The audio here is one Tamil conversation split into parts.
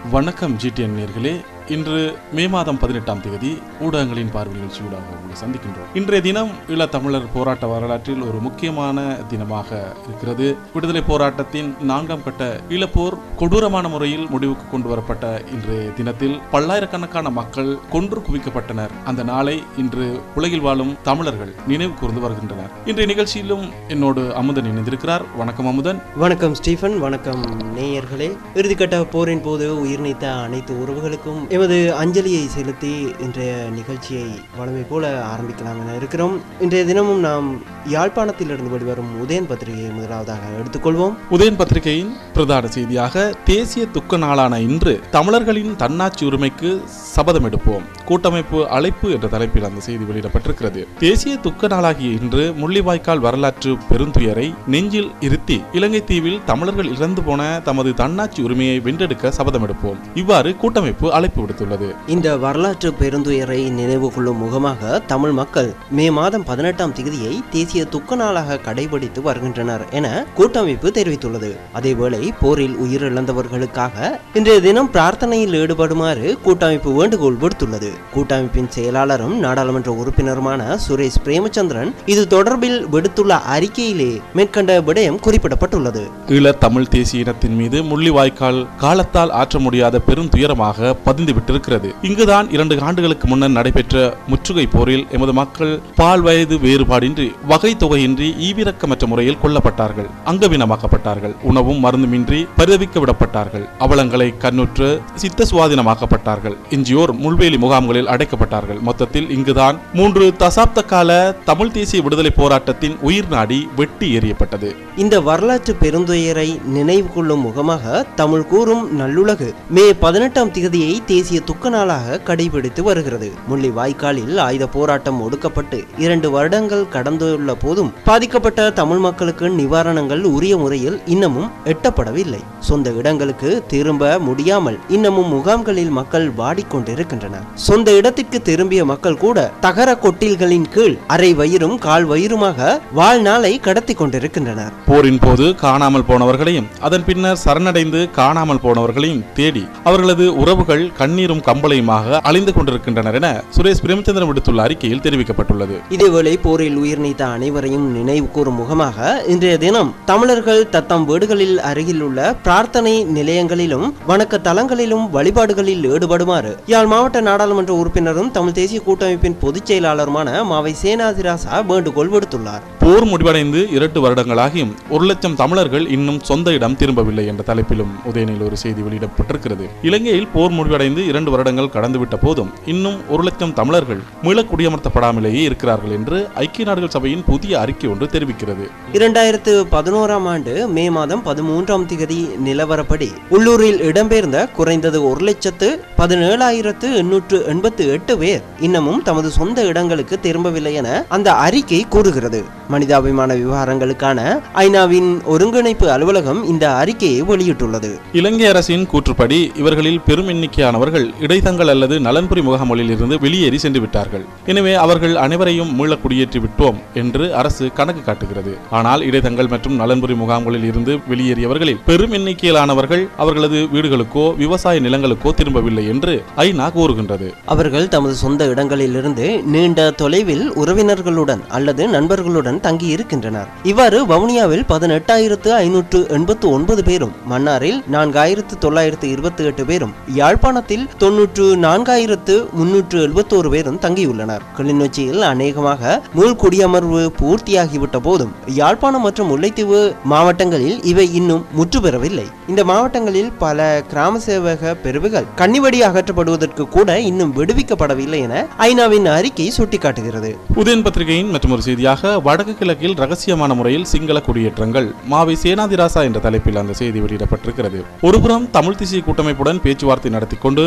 வணக்கம் ஜிடிஎன் நேர்களே இன்று மே மாதம் பதினெட்டாம் தேதி ஊடகங்களின் பார்வை நிகழ்ச்சி ஊடாக உங்களை சந்திக்கின்றோம் இன்றைய தினம் ஈழத்தமிழர் போராட்ட வரலாற்றில் ஒரு முக்கியமான தினமாக இருக்கிறது விடுதலை போராட்டத்தின் நான்காம் கட்ட ஈழப்போர் கொடூரமான முறையில் முடிவுக்கு கொண்டு வரப்பட்ட இன்றைய தினத்தில் பல்லாயிரக்கணக்கான மக்கள் கொன்று குவிக்கப்பட்டனர் அந்த நாளை இன்று உலகில் வாழும் தமிழர்கள் நினைவு கூர்ந்து வருகின்றனர் இன்றைய நிகழ்ச்சியிலும் என்னோடு அமுதன் இணைந்திருக்கிறார் வணக்கம் அமுதன் வணக்கம் ஸ்டீஃபன் வணக்கம் நேயர்களே இறுதிக்கட்ட போரின் போது உயிர் நீத்த அனைத்து உறவுகளுக்கும் எமது அஞ்சலியை செலுத்தி இன்றைய நிகழ்ச்சியை வழமை போல ஆரம்பிக்கலாம் என இருக்கிறோம் இன்றைய தினமும் நாம் யாழ்ப்பாணத்திலிருந்து வெளிவரும் உதயன் பத்திரிகையை முதலாவதாக எடுத்துக்கொள்வோம் உதயன் பத்திரிகையின் பிரதான செய்தியாக தேசிய துக்க நாளான இன்று தமிழர்களின் தன்னாட்சி உரிமைக்கு சபதம் எடுப்போம் கூட்டமைப்பு அழைப்பு என்ற தலைப்பில் அந்த செய்தி வெளியிடப்பட்டிருக்கிறது தேசிய துக்க நாளாகிய இன்று முள்ளிவாய்க்கால் வரலாற்று பெருந்துயரை நெஞ்சில் இருத்தி இலங்கை தீவில் தமிழர்கள் இறந்து போன தமது தன்னாட்சி உரிமையை வென்றெடுக்க சபதம் எடுப்போம் இவ்வாறு கூட்டமைப்பு அழைப்பு விடுத்துள்ளது இந்த வரலாற்று பெருந்துயரை நினைவு கொள்ளும் முகமாக தமிழ் மக்கள் மே மாதம் பதினெட்டாம் தேதியை தேசிய துக்க நாளாக கடைபிடித்து வருகின்றனர் என கூட்டமைப்பு தெரிவித்துள்ளது அதேவேளை போரில் உயிரிழந்தவர்களுக்காக இன்றைய தினம் பிரார்த்தனையில் ஈடுபடுமாறு கூட்டமைப்பு வேண்டுகோள் விடுத்துள்ளது கூட்டமைப்பின் செயலாளரும் நாடாளுமன்ற உறுப்பினருமான சுரேஷ் பிரேமச்சந்திரன் இது தொடர்பில் விடுத்துள்ள அறிக்கையிலே மேற்கண்ட விடயம் குறிப்பிடப்பட்டுள்ளது ஈழத் தமிழ் தேசிய இனத்தின் மீது முள்ளிவாய்க்கால் காலத்தால் ஆற்ற முடியாத பெருந்துயரமாக பதிந்து விட்டிருக்கிறது இங்குதான் இரண்டு ஆண்டுகளுக்கு முன்னர் நடைபெற்ற முற்றுகை போரில் எமது மக்கள் பால் வயது வேறுபாடின்றி வகை தொகையின்றி ஈவிரக்கமற்ற முறையில் கொல்லப்பட்டார்கள் அங்கவீனமாக்கப்பட்டார்கள் உணவும் மருந்துமின்றி பரிதவிக்க விடப்பட்டார்கள் அவலங்களை கண்ணுற்று சித்த சுவாதீனமாக்கப்பட்டார்கள் எஞ்சியோர் முள்வேலி முகாம்களில் அடைக்கப்பட்டார்கள் மொத்தத்தில் இங்குதான் மூன்று தசாப்த கால தமிழ் தேசிய விடுதலை போராட்டத்தின் உயிர் நாடி வெட்டி எறியப்பட்டது இந்த வரலாற்று பெருந்துயரை நினைவு கொள்ளும் முகமாக தமிழ் கூறும் நல்லுலகு மே பதினெட்டாம் தேதியை தேசிய துக்க நாளாக கடைபிடித்து வருகிறது முள்ளி வாய்க்காலில் ஆயுத போராட்டம் ஒடுக்கப்பட்டு இரண்டு வருடங்கள் கடந்துள்ள போதும் பாதிக்கப்பட்ட தமிழ் மக்களுக்கு நிவாரணங்கள் உரிய முறையில் இன்னமும் எட்டப்படவில்லை சொந்த இடங்களுக்கு திரும்ப முடியாமல் இன்னமும் முகாம்களில் மக்கள் வாடிக்கொண்டிருக்கின்றனர் சொந்த இடத்திற்கு திரும்பிய மக்கள் கூட தகர கொட்டில்களின் கீழ் அரை வயிறும் கால் வயிறுமாக வாழ்நாளை கடத்தி கொண்டிருக்கின்றனர் போரின் போது காணாமல் போனவர்களையும் அதன் பின்னர் சரணடைந்து காணாமல் போனவர்களையும் தேடி அவர்களது உறவுகள் கண்ணீரும் கம்பளையுமாக அழிந்து கொண்டிருக்கின்றனர் என சுரேஷ் பிரேமச்சந்திரன் விடுத்துள்ள அறிக்கையில் தெரிவிக்கப்பட்டுள்ளது இதேவேளை போரில் உயிர் நீத்த அனைவரையும் நினைவு கூறும் முகமாக இன்றைய தினம் தமிழர்கள் தத்தம் வீடுகளில் அருகில் உள்ள பிரார்த்தனை நிலையங்களிலும் வணக்க தலங்களிலும் வழிபாடுகளில் ஈடுபடுமாறு யாழ் மாவட்ட நாடாளுமன்ற உறுப்பினரும் தமிழ் தேசிய கூட்டமைப்பின் பொதுச் செயலாளருமான மாவை சேனாதிராசா வேண்டுகோள் விடுத்துள்ளார் போர் முடிவடைந்து இரண்டு வருடங்களாகியும் ஒரு லட்சம் தமிழர்கள் இன்னும் சொந்த இடம் திரும்பவில்லை என்ற தலைப்பிலும் உதயனில் ஒரு செய்தி வெளியிடப்பட்டிருக்கிறது இலங்கையில் போர் முடிவடைந்து இரண்டு வருடங்கள் கடந்துவிட்ட போதும் இன்னும் ஒரு லட்சம் தமிழர்கள் மீள குடியமர்த்தப்படாமலேயே இருக்கிறார்கள் என்று ஐக்கிய நாடுகள் சபையின் புதிய அறிக்கை ஒன்று தெரிவிக்கிறது இரண்டாயிரத்து பதினோராம் ஆண்டு மே மாதம் பதிமூன்றாம் திகதி நிலவரப்படி உள்ளூரில் இடம்பெயர்ந்த குறைந்தது ஒரு லட்சத்து பதினேழாயிரத்து எண்ணூற்று எண்பத்து எட்டு பேர் இன்னமும் தமது சொந்த இடங்களுக்கு திரும்பவில்லை என அந்த அறிக்கை கூறுகிறது மனிதாபிமான விவகாரங்களுக்கான ஐநாவின் ஒருங்கிணைப்பு அலுவலகம் இந்த அறிக்கையை வெளியிட்டுள்ளது இலங்கை அரசின் கூற்றுப்படி இவர்களில் பெரும் எண்ணிக்கையானவர்கள் இடைத்தங்கள் அல்லது நலன்புரி முகாம்களில் இருந்து வெளியேறி சென்று விட்டார்கள் எனவே அவர்கள் அனைவரையும் மீள குடியேற்றி விட்டோம் என்று அரசு கணக்கு காட்டுகிறது ஆனால் இடைத்தங்கள் மற்றும் நலன்புரி முகாம்களில் இருந்து வெளியேறியவர்களில் பெரும் எண்ணிக்கையிலானவர்கள் அவர்களது வீடுகளுக்கோ விவசாய நிலங்களுக்கோ திரும்பவில்லை என்று ஐநா கூறுகின்றது அவர்கள் தமது சொந்த இடங்களிலிருந்து நீண்ட தொலைவில் உறவினர்களுடன் அல்லது நண்பர்களுடன் தங்கி இருக்கின்றனர் இவ்வாறு வவுனியாவில் பதினெட்டாயிரத்து ஐநூற்று எண்பத்து ஒன்பது பேரும் மன்னாரில் நான்காயிரத்து தொள்ளாயிரத்து இருபத்தி எட்டு பேரும் யாழ்ப்பாணத்தில் தொன்னூற்று நான்காயிரத்து முன்னூற்று எழுபத்தோரு பேரும் தங்கியுள்ளனர் கிளிநொச்சியில் அநேகமாக மீள் குடியமர்வு பூர்த்தியாகிவிட்ட போதும் யாழ்ப்பாணம் மற்றும் முல்லைத்தீவு மாவட்டங்களில் இவை இன்னும் முற்று பெறவில்லை இந்த மாவட்டங்களில் பல கிராம சேவக பிரிவுகள் கன்னிவடி அகற்றப்படுவதற்கு கூட இன்னும் விடுவிக்கப்படவில்லை என ஐநாவின் அறிக்கை சுட்டிக்காட்டுகிறது உதயன் பத்திரிகையின் மற்றொரு செய்தியாக வடக்கு கிழக்கில் ரகசியமான முறையில் சிங்கள குடியேற்றங்கள் மாவை சேனாதிராசா என்ற தலைப்பில் அந்த செய்தி வெளியிடப்பட்டிருக்கிறது ஒருபுறம் தமிழ் தேசிய கூட்டமைப்புடன் பேச்சுவார்த்தை நடத்தி கொண்டு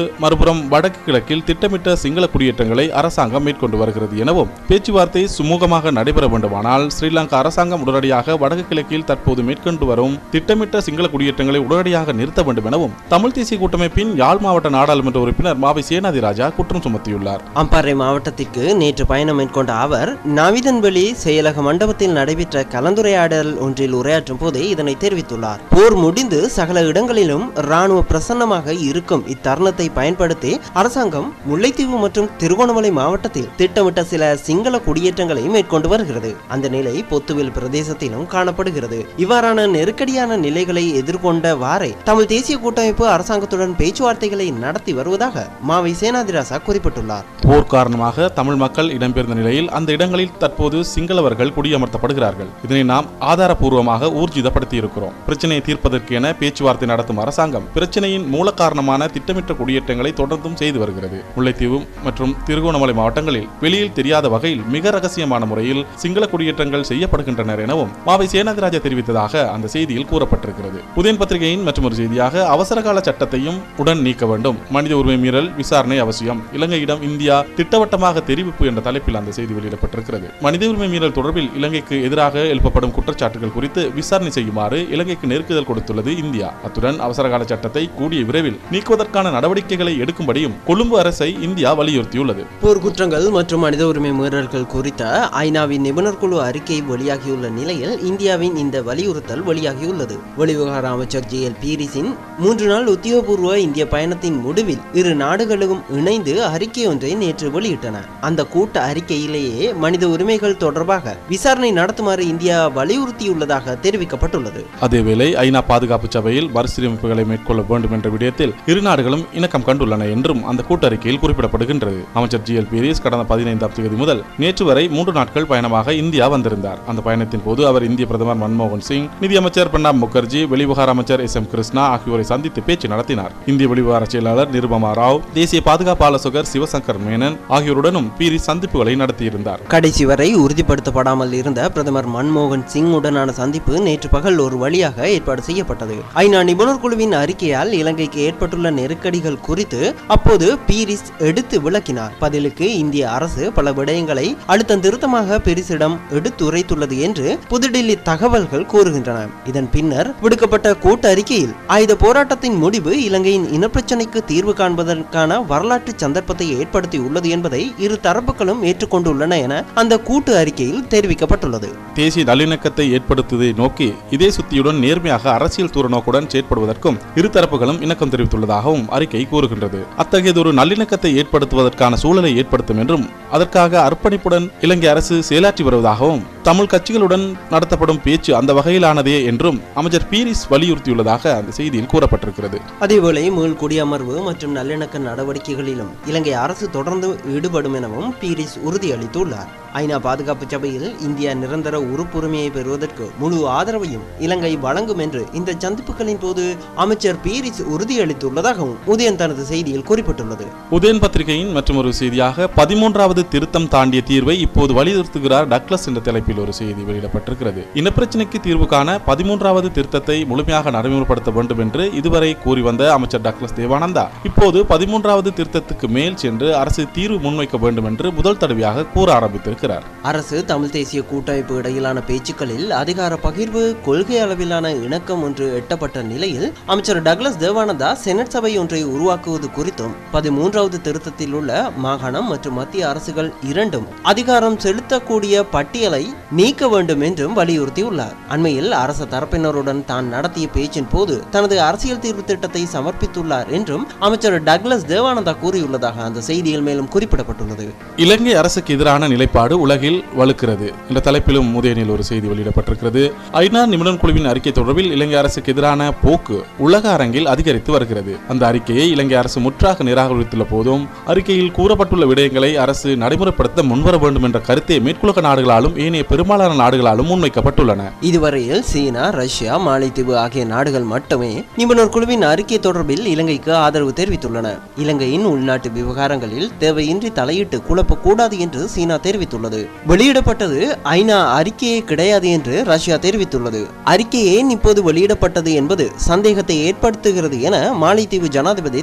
மறுபுறம் வடக்கு கிழக்கில் திட்டமிட்ட சிங்கள குடியேற்றங்களை அரசாங்கம் மேற்கொண்டு வருகிறது எனவும் பேச்சுவார்த்தை சுமூகமாக நடைபெற வேண்டுமானால் ஸ்ரீலங்கா அரசாங்கம் உடனடியாக வடக்கு கிழக்கில் தற்போது மேற்கொண்டு வரும் திட்டமிட்ட சிங்கள குடியேற்றங்களை உடனடியாக நிறுத்த வேண்டும் எனவும் தமிழ் தேசிய கூட்டமைப்பின் யாழ் மாவட்ட நாடாளுமன்ற உறுப்பினர் மாவை சேனாதிராஜா குற்றம் சுமத்தியுள்ளார் அம்பாறை மாவட்டத்திற்கு நேற்று பயணம் மேற்கொண்ட அவர் நாவிதன்வெளி செயலக மண்டபத்தில் நடைபெற்ற கலந்துரையாடல் ஒன்றில் உரையாற்றும் போதே இதனை தெரிவித்துள்ளார் போர் முடிந்து சகல இடங்களிலும் ராணுவ பிரசன்னமாக இருக்கும் இத்தருணத்தை பயன்படுத்தி அரசாங்கம் முல்லைத்தீவு மற்றும் திருகோணமலை மாவட்டத்தில் திட்டமிட்ட சில சிங்கள குடியேற்றங்களை மேற்கொண்டு வருகிறது அந்த நிலை பொத்துவில் பிரதேசத்திலும் காணப்படுகிறது இவ்வாறான நெருக்கடியான நிலைகளை எதிர்கொண்ட வாரை தமிழ் தேசிய கூட்டமைப்பு அரசாங்கத்துடன் பேச்சுவார்த்தைகளை நடத்தி வருவதாக மாவை சேனாதிராசா குறிப்பிட்டுள்ளார் போர் காரணமாக தமிழ் மக்கள் இடம்பெயர்ந்த நிலையில் அந்த இடங்களில் தற்போது சிங்களவர்கள் குடியமர்த்தப்படுகிறார்கள் இதனை நாம் ஆதாரபூர்வமாக ஊர்ஜிதப்படுத்தி இருக்கிறோம் பிரச்சனையை தீர்ப்பதற்கு என பேச்சுவார்த்தை நடத்தும் அரசாங்கம் பிரச்சனையின் மூல காரணமான திட்டமிட்ட குடியேற்றங்களை தொடர்ந்தும் செய்து வருகிறது முல்லைத்தீவு மற்றும் திருகோணமலை மாவட்டங்களில் வெளியில் தெரியாத வகையில் மிக ரகசியமான முறையில் சிங்கள குடியேற்றங்கள் செய்யப்படுகின்றனர் எனவும் மாவை சேனாதிராஜா தெரிவித்ததாக அந்த செய்தியில் கூறப்பட்டிருக்கிறது உதயன் பத்திரிகையின் மற்றொரு செய்தியாக அவசரகால சட்டத்தையும் உடன் நீக்க வேண்டும் மனித உரிமை மீறல் விசாரணை அவசியம் இலங்கையிடம் இந்தியா திட்டவட்டமாக தெரிவிப்பு என்ற தலைப்பில் அந்த செய்தி வெளியிடப்பட்டிருக்கிறது மனித உரிமை மீறல் தொடர்பில் இலங்கைக்கு எதிராக எழுப்பப்படும் குற்றச்சாட்டுகள் குறித்து விசாரணை செய்யுமாறு இலங்கைக்கு நெருக்குதல் கொடுத்துள்ளது இந்தியா அத்துடன் அவசரகால சட்டத்தை கூடிய விரைவில் நீக்குவதற்கான நடவடிக்கைகளை எடுக்கும்படியும் கொழும்பு அரசை இந்தியா வலியுறுத்தியுள்ளது போர் குற்றங்கள் மற்றும் மனித உரிமை மீறல்கள் குறித்த ஐநாவின் நிபுணர் குழு அறிக்கை வெளியாகியுள்ள நிலையில் இந்தியாவின் இந்த வலியுறுத்தல் வெளியாகியுள்ளது வெளிவிவகார அமைச்சர் ஜே எல் பீரிஸின் மூன்று நாள் உத்தியோகபூர்வ இந்திய பயணத்தின் முடிவில் இரு நாடுகளும் இணைந்து அறிக்கை ஒன்றை நேற்று வெளியிட்டன அந்த கூட்ட அறிக்கையிலேயே மனித உரிமைகள் தொடர்பாக விசாரணை நடத்துமாறு இந்தியா வலியுறுத்தியுள்ளதாக தெரிவிக்கப்பட்டுள்ளது அதேவேளை ஐநா பாதுகாப்பு சபையில் மறுசீரமைப்புகளை மேற்கொள்ள வேண்டும் என்ற விடயத்தில் இரு நாடுகளும் இணக்கம் கண்டுள்ளன என்றும் அந்த கூட்டறிக்கையில் குறிப்பிடப்படுகின்றது அமைச்சர் ஜி எல் பீரிஸ் கடந்த பதினைந்தாம் தேதி முதல் நேற்று வரை மூன்று நாட்கள் பயணமாக இந்தியா வந்திருந்தார் அந்த பயணத்தின் போது அவர் இந்திய பிரதமர் மன்மோகன் சிங் நிதியமைச்சர் பிரணாப் முகர்ஜி வெளிவிவகார அமைச்சர் எஸ் எம் கிருஷ்ணா ஆகியோரை சந்தித்து பேச்சு நடத்தினார் இந்திய வெளிவிவகார செயலாளர் நிருபமா ராவ் தேசிய பாதுகாப்பு ஆலோசகர் சிவசங்கர் மேனன் ஆகியோருடனும் பீரிஸ் சந்திப்புகளை நடத்தியிருந்தார் கடைசி வரை உறுதிப்படுத்தப்படாமல் இருந்த பிரதமர் மன்மோகன் சிங் உடனான சந்திப்பு நேற்று பகல் ஒரு வழியாக ஏற்பாடு செய்யப்பட்டது ஐநா நிபுணர் குழுவின் அறிக்கையால் இலங்கைக்கு ஏற்பட்டுள்ள நெருக்கடிகள் குறித்து அப்போது பீரிஸ் எடுத்து விளக்கினார் பதிலுக்கு இந்திய அரசு பல விடயங்களை அழுத்தம் திருத்தமாக பெரிசிடம் எடுத்துரைத்துள்ளது என்று புதுடில்லி தகவல்கள் கூறுகின்றன இதன் பின்னர் விடுக்கப்பட்ட கூட்டு அறிக்கையில் ஆயுத போராட்டத்தின் முடிவு இலங்கையின் இனப்பிரச்சினைக்கு தீர்வு காண்பதற்கான வரலாற்று சந்தர்ப்பத்தை ஏற்படுத்தி உள்ளது என்பதை இரு தரப்புகளும் ஏற்றுக்கொண்டுள்ளன என அந்த கூட்டு அறிக்கையில் தெரிவிக்கப்பட்டுள்ளது தேசிய நல்லிணக்கத்தை ஏற்படுத்துவதை நோக்கி இதே சுத்தியுடன் நேர்மையாக அரசியல் தூர நோக்குடன் செயற்படுவதற்கும் இருதரப்புகளும் இணக்கம் தெரிவித்துள்ளதாகவும் அறிக்கை கூறுகின்றது அத்தகையதொரு நல்லிணக்கத்தை ஏற்படுத்துவதற்கான சூழலை ஏற்படுத்தும் என்றும் அதற்காக அர்ப்பணிப்புடன் இலங்கை அரசு செயலாற்றி வருவதாகவும் தமிழ் கட்சிகளுடன் நடத்தப்படும் பேச்சு அந்த வகையிலானதே என்றும் அமைச்சர் பீரிஸ் வலியுறுத்தியுள்ளதாக அந்த செய்தியில் கூறப்பட்டிருக்கிறது அதேவேளை மீள் குடியமர்வு மற்றும் நல்லிணக்க நடவடிக்கைகளிலும் இலங்கை அரசு தொடர்ந்து ஈடுபடும் எனவும் பீரிஸ் உறுதியளித்துள்ளார் ஐநா பாதுகாப்பு சபையில் இந்தியா நிரந்தர உறுப்புரிமையை பெறுவதற்கு முழு ஆதரவையும் இலங்கை வழங்கும் என்று இந்த சந்திப்புகளின் போது அமைச்சர் பீரிஸ் உறுதியளித்துள்ளதாகவும் உதயன் தனது செய்தியில் குறிப்பிட்டுள்ளது உதயன் பத்திரிகையின் மற்றொரு செய்தியாக பதிமூன்றாவது திருத்தம் தாண்டிய தீர்வை இப்போது வலியுறுத்துகிறார் டக்ளஸ் என்ற தலைப்பில் ஒரு செய்தி வெளியிடப்பட்டிருக்கிறது இனப்பிரச்சினைக்கு தீர்வு காண பதிமூன்றாவது திருத்தத்தை முழுமையாக நடைமுறைப்படுத்த வேண்டும் என்று இதுவரை கூறி வந்த அமைச்சர் டக்ளஸ் தேவானந்தா இப்போது பதிமூன்றாவது திருத்தத்துக்கு மேல் சென்று அரசு தீர்வு முன்வைக்க வேண்டும் என்று முதல் தடவையாக கூற ஆரம்பித்திருக்கிறார் அரசு தமிழ் தேசிய கூட்டமைப்பு இடையிலான பேச்சுக்களில் அதிகார பகிர்வு கொள்கை அளவிலான இணக்கம் ஒன்று எட்டப்பட்ட நிலையில் அமைச்சர் டக்ளஸ் தேவானந்தா செனட் சபை ஒன்றை உருவாக்குவது குறித்தும் பதிமூன்றாவது திருத்தத்தில் உள்ள மாகாணம் மற்றும் மத்திய அரசுகள் இரண்டும் அதிகாரம் செலுத்தக்கூடிய பட்டியலை நீக்க வேண்டும் என்றும் வலியுறுத்தியுள்ளார் அண்மையில் அரசு தரப்பினருடன் தான் நடத்திய பேச்சின் போது தனது அரசியல் தீர்வு திட்டத்தை சமர்ப்பித்துள்ளார் என்றும் அமைச்சர் டக்ளஸ் தேவானந்தா கூறியுள்ளதாக அந்த செய்தியில் மேலும் குறிப்பிடப்பட்டுள்ளது இலங்கை அரசுக்கு எதிரான நிலைப்பாடு உலகில் வலுக்கிறது என்ற தலைப்பிலும் உதயனில் ஒரு செய்தி வெளியிடப்பட்டிருக்கிறது ஐநா நிபுணர் குழுவின் அறிக்கை தொடர்பில் இலங்கை அரசுக்கு எதிரான போக்கு உலக அரங்கில் அதிகரித்து வருகிறது அந்த அறிக்கையை இலங்கை அரசு முற்றாக நிராகரித்துள்ள போதும் அறிக்கையில் கூறப்பட்டுள்ள விடயங்களை அரசு நடைமுறைப்படுத்த முன்வர வேண்டும் என்ற கருத்தே மேற்குலக நாடுகளாலும் ஏனைய பெரும்பாலான நாடுகளாலும் முன்வைக்கப்பட்டுள்ளன இதுவரையில் சீனா ரஷ்யா மாலைத்தீவு ஆகிய நாடுகள் மட்டுமே நிபுணர் குழுவின் அறிக்கை தொடர்பில் இலங்கைக்கு ஆதரவு தெரிவித்துள்ளன இலங்கையின் உள்நாட்டு விவகாரங்களில் தேவையின்றி தலையிட்டு குழப்பக்கூடாது என்று சீனா தெரிவித்துள்ளது வெளியிடப்பட்டது ஐநா அறிக்கையே கிடையாது என்று ரஷ்யா தெரிவித்துள்ளது அறிக்கை ஏன் இப்போது வெளியிடப்பட்டது என்பது சந்தேகத்தை ஏற்படுத்துகிறது என மாலைத்தீவு ஜனாதிபதி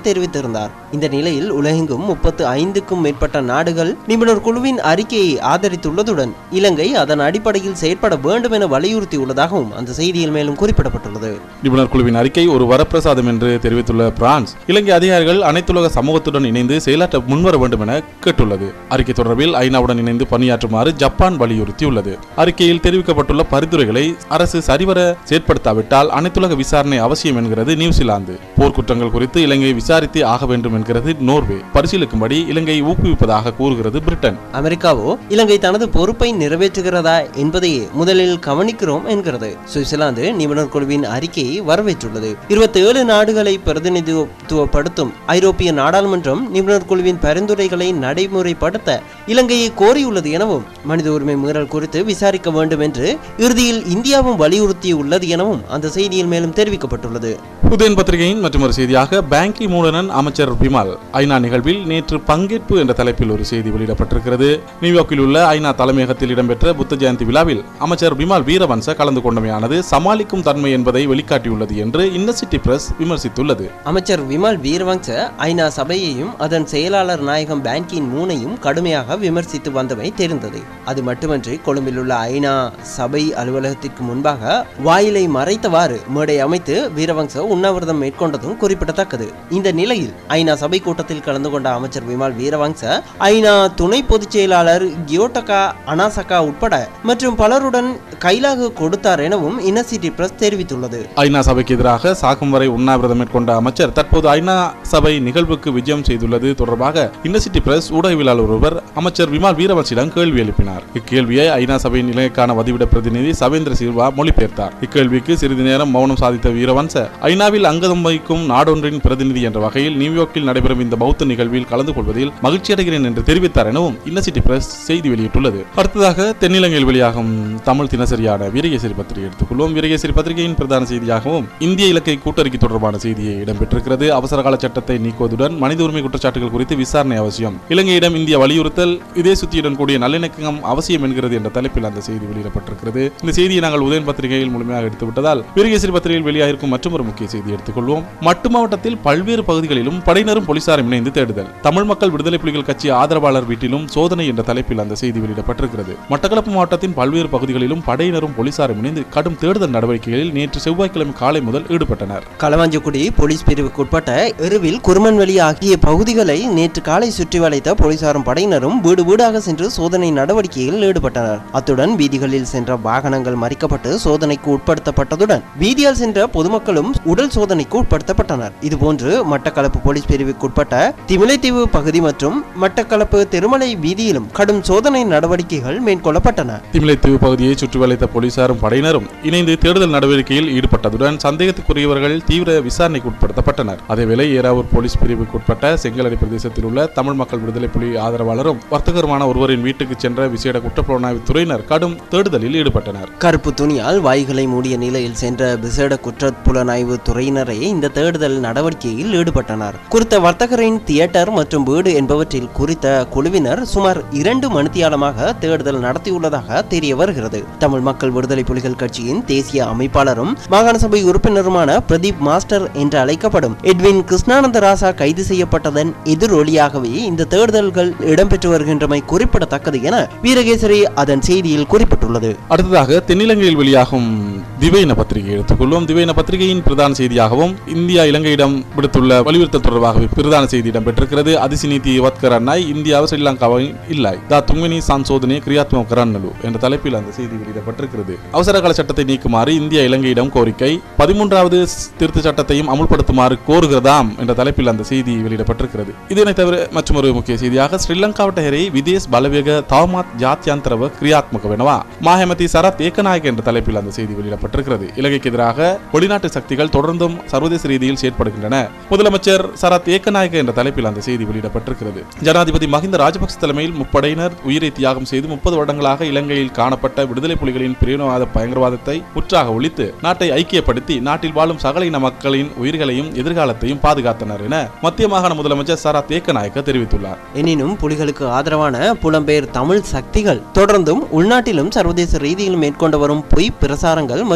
தெரிவித்திருந்தார் இந்த நிலையில் உலகெங்கும் முப்பத்து ஐந்துக்கும் மேற்பட்ட நாடுகள் நிபுணர் குழுவின் அறிக்கையை ஆதரித்துள்ளதுடன் இலங்கை அதன் அடிப்படையில் செயற்பட வேண்டும் என வலியுறுத்தியுள்ளதாகவும் அந்த செய்தியில் மேலும் குறிப்பிடப்பட்டுள்ளது நிபுணர் குழுவின் அறிக்கை ஒரு வரப்பிரசாதம் என்று தெரிவித்துள்ள பிரான்ஸ் இலங்கை அதிகாரிகள் அனைத்துலக சமூகத்துடன் இணைந்து செயலாற்ற முன்வர வேண்டும் என கேட்டுள்ளது அறிக்கை தொடர்பில் ஐநாவுடன் இணைந்து பணியாற்றுமாறு ஜப்பான் வலியுறுத்தியுள்ளது அறிக்கையில் தெரிவிக்கப்பட்டுள்ள பரிந்துரைகளை அரசு சரிவர செயற்படுத்தாவிட்டால் அனைத்துலக விசாரணை அவசியம் என்கிறது நியூசிலாந்து போர்க்குற்றங்கள் குறித்து இலங்கை விசாரித்தே ஆக வேண்டும் என்கிறது நோர்வே பரிசீலிக்கும்படி இலங்கை ஊக்குவிப்பதாக கூறுகிறது பிரிட்டன் அமெரிக்காவோ இலங்கை தனது பொறுப்பை நிறைவேற்றுகிறதா என்பதையே முதலில் கவனிக்கிறோம் என்கிறது சுவிட்சர்லாந்து நிபுணர் குழுவின் அறிக்கையை வரவேற்றுள்ளது இருபத்தி ஏழு நாடுகளை பிரதிநிதித்துவப்படுத்தும் ஐரோப்பிய நாடாளுமன்றம் நிபுணர் குழுவின் பரிந்துரைகளை நடைமுறைப்படுத்த இலங்கையை கோரியுள்ளது எனவும் மனித உரிமை மீறல் குறித்து விசாரிக்க வேண்டும் என்று இறுதியில் இந்தியாவும் வலியுறுத்தியுள்ளது எனவும் அந்த செய்தியில் மேலும் தெரிவிக்கப்பட்டுள்ளது உதயன் பத்திரிகையின் மற்றொரு செய்தியாக பேங்கி மூலனன் அமைச்சர் பிமல் ஐநா நிகழ்வில் நேற்று பங்கேற்பு என்ற தலைப்பில் ஒரு செய்தி வெளியிடப்பட்டிருக்கிறது நியூயார்க்கில் உள்ள ஐநா தலைமையகத்தில் இடம்பெற்ற புத்த ஜெயந்தி விழாவில் அமைச்சர் பிமல் வீரவன்ச கலந்து கொண்டமையானது சமாளிக்கும் தன்மை என்பதை வெளிக்காட்டியுள்ளது என்று இன்னசிட்டி பிரஸ் விமர்சித்துள்ளது அமைச்சர் விமல் வீரவங்ச ஐநா சபையையும் அதன் செயலாளர் நாயகம் பேங்கின் மூனையும் கடுமையாக விமர்சித்து வந்தமை தெரிந்தது அது மட்டுமன்றி கொழும்பில் உள்ள ஐநா சபை அலுவலகத்திற்கு முன்பாக வாயிலை மறைத்தவாறு மேடை அமைத்து வீரவங்ச உண்ணாவிரதம் மேற்கொண்டதும் குறிப்பிடத்தக்கது இந்த நிலையில் ஐநா சபை கூட்டத்தில் கலந்து கொண்ட அமைச்சர் விமல் வீரவங்ச ஐநா துணை பொதுச் செயலாளர் கியோட்டகா அனாசகா உட்பட மற்றும் பலருடன் கைலாகு கொடுத்தார் எனவும் இன்னசிட்டி பிரஸ் தெரிவித்துள்ளது ஐநா சபைக்கு எதிராக சாகும் வரை உண்ணாவிரதம் மேற்கொண்ட அமைச்சர் தற்போது ஐநா சபை நிகழ்வுக்கு விஜயம் செய்துள்ளது தொடர்பாக இன்னசிட்டி பிரஸ் ஊடகவியலாளர் ஒருவர் அமைச்சர் விமல் வீரவன்சிடம் கேள்வி எழுப்பினார் இக்கேள்வியை ஐநா சபையின் இலங்கைக்கான வதிவிட பிரதிநிதி சவேந்திர சில்வா மொழிபெயர்த்தார் இக்கேள்விக்கு சிறிது நேரம் மௌனம் சாதித்த வீரவன்ச ஐநாவில் அங்கதம் வகிக்கும் நாடொன்றின் பிரதிநிதி என்ற வகையில் நியூயார்க்கில் நடைபெறும் இந்த பௌத்த நிகழ்வில் கலந்து கொள்வதில் மகிழ்ச்சி அடைகிறேன் என்று தெரிவித்தார் எனவும் இன்னசிட்டி பிரஸ் செய்தி வெளியிட்டுள்ளது அடுத்ததாக தென்னிலங்கையில் வெளியாகும் தமிழ் தினசரியான வீரகேசரி பத்திரிகை எடுத்துக்கொள்வோம் வீரகேசரி பத்திரிகையின் பிரதான செய்தியாகவும் இந்திய இலக்கை கூட்டறிக்கை தொடர்பான செய்தியை இடம்பெற்றிருக்கிறது அவசர கால சட்டத்தை நீக்குவதுடன் மனித உரிமை குற்றச்சாட்டுகள் குறித்து விசாரணை அவசியம் இலங்கையிடம் இந்திய வலியுறுத்தல் இதே சுத்தியுடன் கூடிய நல்லிணக்கம் அவசியம் என்கிறது என்ற தலைப்பில் அந்த செய்தி வெளியிடப்பட்டிருக்கிறது இந்த செய்தியை நாங்கள் உதயன் பத்திரிகையில் முழுமையாக எடுத்துவிட்டதால் வீரகேசரி பத்திரிகையில் வெளியாகிருக்கும் மற்றொரு முக்கிய செய்தி எடுத்துக்கொள்வோம் மட்டு மாவட்டத்தில் பல்வேறு பகுதிகளிலும் படையினரும் போலீசாரும் இணைந்து தேடுதல் தமிழ் மக்கள் விடுதலை புலிகள் கட்சி ஆதரவாளர் வீட்டிலும் சோதனை என்ற தலைப்பில் அந்த செய்தி வெளியிடப்பட்டிருக்கிறது மட்டக்களப்பு மாவட்டத்தின் பல்வேறு பகுதிகளிலும் படையினரும் போலீசாரும் இணைந்து கடும் தேடுதல் நடவடிக்கைகளில் நேற்று செவ்வாய்க்கிழமை காலை முதல் ஈடுபட்டனர் களவாஞ்சிக்குடி போலீஸ் பிரிவுக்குட்பட்ட எருவில் குருமன்வெளி ஆகிய பகுதிகளை நேற்று காலை சுற்றி வளைத்த போலீசாரும் படையினரும் வீடு வீடாக சென்று சோதனை நடவடிக்கையில் ஈடுபட்டனர் அத்துடன் வீதிகளில் சென்ற வாகனங்கள் மறிக்கப்பட்டு சோதனைக்கு உட்படுத்தப்பட்டதுடன் வீதியால் சென்ற பொதுமக்களும் உடல் சோதனைக்கு உட்படுத்தப்பட்டனர் இதுபோன்று மட்டக்களப்பு போலீஸ் பிரிவுக்குட்பட்ட திமிலைத்தீவு பகுதி மற்றும் மட்டக்களப்பு திருமலை வீதியிலும் கடும் சோதனை நடவடிக்கைகள் மேற்கொள்ளப்பட்டன திமிலைத்தீவு பகுதியை சுற்றி வளைத்த போலீசாரும் படையினரும் இணைந்து தேடுதல் நடவடிக்கையில் ஈடுபட்டதுடன் சந்தேகத்துக்குரியவர்கள் தீவிர விசாரணைக்கு உட்படுத்தப்பட்டனர் அதேவேளை ஏராவூர் போலீஸ் பிரிவுக்குட்பட்ட செங்கலடி பிரதேசத்தில் உள்ள தமிழ் மக்கள் விடுதலை புலி ஆதரவாளரும் வர்த்தகருமான ஒருவரின் வீட்டுக்கு சென்ற விசேட குற்றப்புலனாய்வு துறையினர் கடும் தேடுதலில் ஈடுபட்டனர் கருப்பு துணியால் வாய்களை மூடிய நிலையில் சென்ற விசேட குற்ற புலனாய்வு துறையினரே இந்த தேடுதல் நடவடிக்கையில் ஈடுபட்டனர் குறித்த வர்த்தகரின் தியேட்டர் மற்றும் வீடு என்பவற்றில் குறித்த குழுவினர் சுமார் இரண்டு மணித்தியாலமாக தேடுதல் நடத்தியுள்ளதாக தெரிய வருகிறது தமிழ் மக்கள் விடுதலை புலிகள் கட்சியின் தேசிய அமைப்பாளரும் மாகாண சபை உறுப்பினருமான பிரதீப் மாஸ்டர் என்று அழைக்கப்படும் எட்வின் கிருஷ்ணானந்த ராசா கைது செய்யப்பட்டதன் எதிரொலியாகவே இந்த தேடுதல்கள் இடம்பெற்று வருகின்றமை குறிப்பிடத்தக்கது என வீரகேசரி அதன் செய்தியில் குறிப்பிட்டுள்ளது அடுத்ததாக தென்னிலங்கையில் வெளியாகும் திவைன பத்திரிகை எடுத்துக்கொள்வோம் திவைன பத்திரிகையின் பிரதான செய்தியாகவும் இந்தியா இலங்கையிடம் விடுத்துள்ள வலியுறுத்தல் தொடர்பாக பிரதான செய்தி இடம்பெற்றிருக்கிறது அதிசினீதி வத்கரன்னாய் இந்தியாவை ஸ்ரீலங்காவை இல்லை தா துங்கினி சான்சோதனை கிரியாத்மக கரන්නலு என்ற தலைப்பில் அந்த செய்தி வெளியிடப்பட்டிருக்கிறது அவசர கால சட்டத்தை நீக்குமாறு இந்தியா இலங்கையிடம் கோரிக்கை பதிமூன்றாவது திருத்த சட்டத்தையும் அமுல்படுத்துமாறு கோருகிறதாம் என்ற தலைப்பில் அந்த செய்தி வெளியிடப்பட்டிருக்கிறது இதனை தவிர மற்றொரு முக்கிய செய்தியாக ஸ்ரீலங்காවට ஹெரை விதேஷ் பலவேக தாமாத் ஜாத்யாந்தரவ கிரியாத்மக வெனவா மாஹமதி சரத் ஏக்கநாயக் என்ற தலைப்பில் அந்த செய்தி வெளியிடப்பட்டிருக்கிறது இலங்கைக்கு எதிராக வெளிநாட்டு சக்திகள் தொடர்ந்தும் சர்வதேச ரீதியில் செயற்படுகின்றன முதலமைச்சர் சரத் ஏக்கநாயக்க என்ற தலைப்பில் அந்த செய்தி வெளியிடப்பட்டிருக்கிறது ஜனாதிபதி மஹிந்த ராஜபக்ச தலைமையில் முப்படையினர் உயிரை தியாகம் செய்து முப்பது வருடங்களாக இலங்கையில் காணப்பட்ட விடுதலை புலிகளின் பிரிவினவாத பயங்கரவாதத்தை முற்றாக ஒழித்து நாட்டை ஐக்கியப்படுத்தி நாட்டில் வாழும் சகல இன மக்களின் உயிர்களையும் எதிர்காலத்தையும் பாதுகாத்தனர் என மத்திய மாகாண முதலமைச்சர் சரத் ஏக்கநாயக்க தெரிவித்துள்ளார் எனினும் புலிகளுக்கு ஆதரவான புலம்பெயர் தமிழ் சக்திகள் தொடர்ந்தும் உள்நாட்டிலும் சர்வதேச ரீதியிலும் மேற்கொண்டு வரும் பொய் பிரசாரங்கள் மற்றும்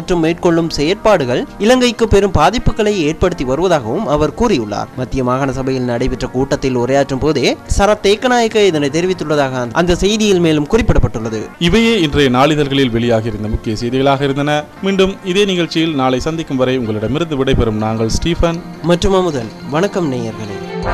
மற்றும் மேற்கொள்ளும் செயற்பாடுகள் இலங்கைக்கு பெரும் பாதிப்புகளை ஏற்படுத்தி வருவதாகவும் அவர் கூறியுள்ளார் மத்திய மாகாண சபையில் நடைபெற்ற கூட்டத்தில் உரையாற்றும் போதே சரத் ஏக்கநாயக்க இதனை தெரிவித்துள்ளதாக அந்த செய்தியில் மேலும் குறிப்பிடப்பட்டுள்ளது இவையே இன்றைய நாளிதழ்களில் வெளியாகியிருந்த முக்கிய செய்திகளாக இருந்தன மீண்டும் இதே நிகழ்ச்சியில் நாளை சந்திக்கும் வரை உங்களிடமிருந்து விடைபெறும் நாங்கள் ஸ்டீஃபன் மற்றும் அமுதன் வணக்கம் நேயர்களே